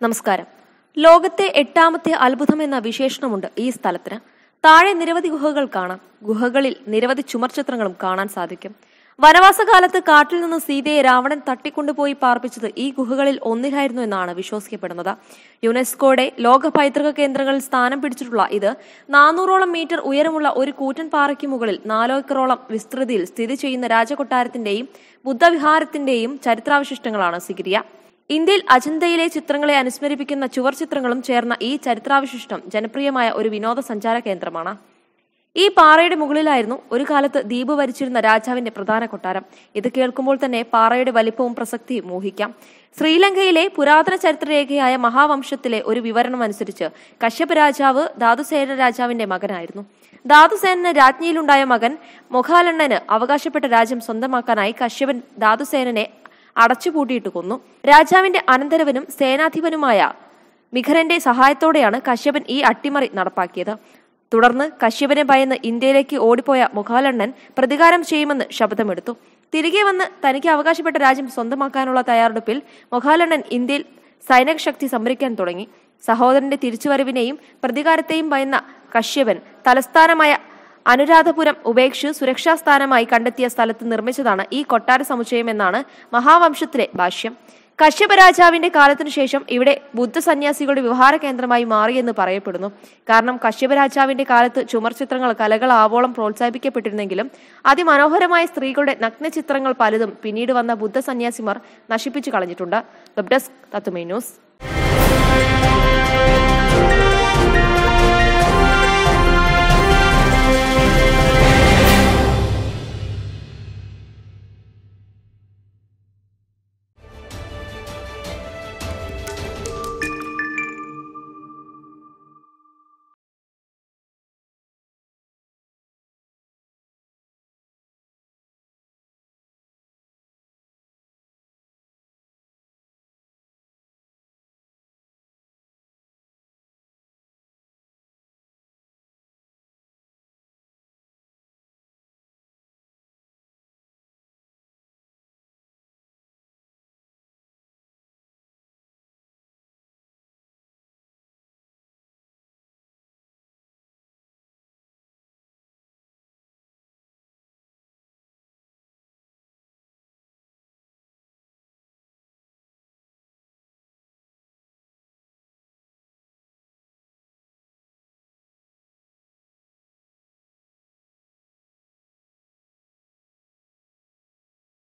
നമസ്കാരം ലോകത്തെ എട്ടാമത്തെ അത്ഭുതം എന്ന വിശേഷണമുണ്ട് ഈ സ്ഥലത്തിന് താഴെ നിരവധി ഗുഹകൾ കാണാം ഗുഹകളിൽ നിരവധി ചുമർചിത്രങ്ങളും കാണാൻ സാധിക്കും വനവാസകാലത്ത് കാട്ടിൽ നിന്ന് സീതയെ രാവണൻ തട്ടിക്കൊണ്ടുപോയി പാർപ്പിച്ചത് ഈ ഗുഹകളിൽ ഒന്നിലായിരുന്നു എന്നാണ് വിശ്വസിക്കപ്പെടുന്നത് യുനെസ്കോയുടെ ലോക പൈതൃക കേന്ദ്രങ്ങളിൽ സ്ഥാനം പിടിച്ചിട്ടുള്ള ഇത് നാനൂറോളം മീറ്റർ ഉയരമുള്ള ഒരു കൂറ്റൻ പാറയ്ക്ക് മുകളിൽ നാലേക്കറോളം വിസ്തൃതിയിൽ സ്ഥിതി ചെയ്യുന്ന രാജകൊട്ടാരത്തിന്റെയും ബുദ്ധവിഹാരത്തിന്റെയും ചരിത്രാവശിഷ്ടങ്ങളാണ് സിഗിരിയ ഇന്ത്യയിൽ അജന്തയിലെ ചിത്രങ്ങളെ അനുസ്മരിപ്പിക്കുന്ന ചുവർ ചിത്രങ്ങളും ചേർന്ന ഈ ചരിത്രാവശിഷ്ടം ജനപ്രിയമായ ഒരു വിനോദസഞ്ചാര കേന്ദ്രമാണ് ഈ പാറയുടെ മുകളിലായിരുന്നു ഒരു കാലത്ത് ദ്വീപ് ഭരിച്ചിരുന്ന രാജാവിന്റെ പ്രധാന കൊട്ടാരം ഇത് കേൾക്കുമ്പോൾ തന്നെ പാറയുടെ വലിപ്പവും പ്രസക്തിയും മോഹിക്കാം ശ്രീലങ്കയിലെ പുരാതന ചരിത്രരേഖയായ മഹാവംശത്തിലെ ഒരു വിവരണം അനുസരിച്ച് കശ്യപ രാജാവ് ധാതുസേന രാജാവിന്റെ മകനായിരുന്നു ധാതുസേനന് രാജ്ഞിയിലുണ്ടായ മകൻ മൊഘാലണ്ണന് അവകാശപ്പെട്ട രാജ്യം സ്വന്തമാക്കാനായി കശ്യപൻ ധാതുസേനനെ അടച്ചുപൂട്ടിയിട്ട് കൊന്നു രാജാവിന്റെ അനന്തരവനും സേനാധിപനുമായ മിഖരന്റെ സഹായത്തോടെയാണ് കശ്യപൻ ഈ അട്ടിമറി നടപ്പാക്കിയത് തുടർന്ന് കശ്യപനെ ഭയന്ന് ഇന്ത്യയിലേക്ക് ഓടിപ്പോയ മുഖാലണ്ണൻ പ്രതികാരം ചെയ്യുമെന്ന് ശപഥമെടുത്തു തിരികെ വന്ന് തനിക്ക് അവകാശപ്പെട്ട രാജ്യം സ്വന്തമാക്കാനുള്ള തയ്യാറെടുപ്പിൽ മൊഘാലണ്ണൻ ഇന്ത്യയിൽ സൈനിക ശക്തി സംഭരിക്കാൻ തുടങ്ങി സഹോദരന്റെ തിരിച്ചുവരവിനെയും പ്രതികാരത്തെയും ഭയന്ന കശ്യപൻ തലസ്ഥാനമായ അനുരാധപുരം ഉപേക്ഷിച്ച് സുരക്ഷാ സ്ഥാനമായി കണ്ടെത്തിയ സ്ഥലത്ത് നിർമ്മിച്ചതാണ് ഈ കൊട്ടാര സമുച്ചയം എന്നാണ് മഹാവംശത്തിലെ ഭാഷ്യം കശ്യപ രാജാവിന്റെ കാലത്തിനു ശേഷം ഇവിടെ ബുദ്ധ സന്യാസികളുടെ വിഹാര കേന്ദ്രമായി മാറിയെന്ന് പറയപ്പെടുന്നു കാരണം കശ്യപ രാജാവിന്റെ കാലത്ത് ചുമർ ചിത്രങ്ങൾ കലകൾ ആവോളം പ്രോത്സാഹിപ്പിക്കപ്പെട്ടിരുന്നെങ്കിലും അതിമനോഹരമായ സ്ത്രീകളുടെ നഗ്നചിത്രങ്ങൾ പലതും പിന്നീട് വന്ന ബുദ്ധ സന്യാസിമാർ നശിപ്പിച്ചു കളഞ്ഞിട്ടുണ്ട് വെബ് ഡെസ്ക് തത്തുമൈ ന്യൂസ്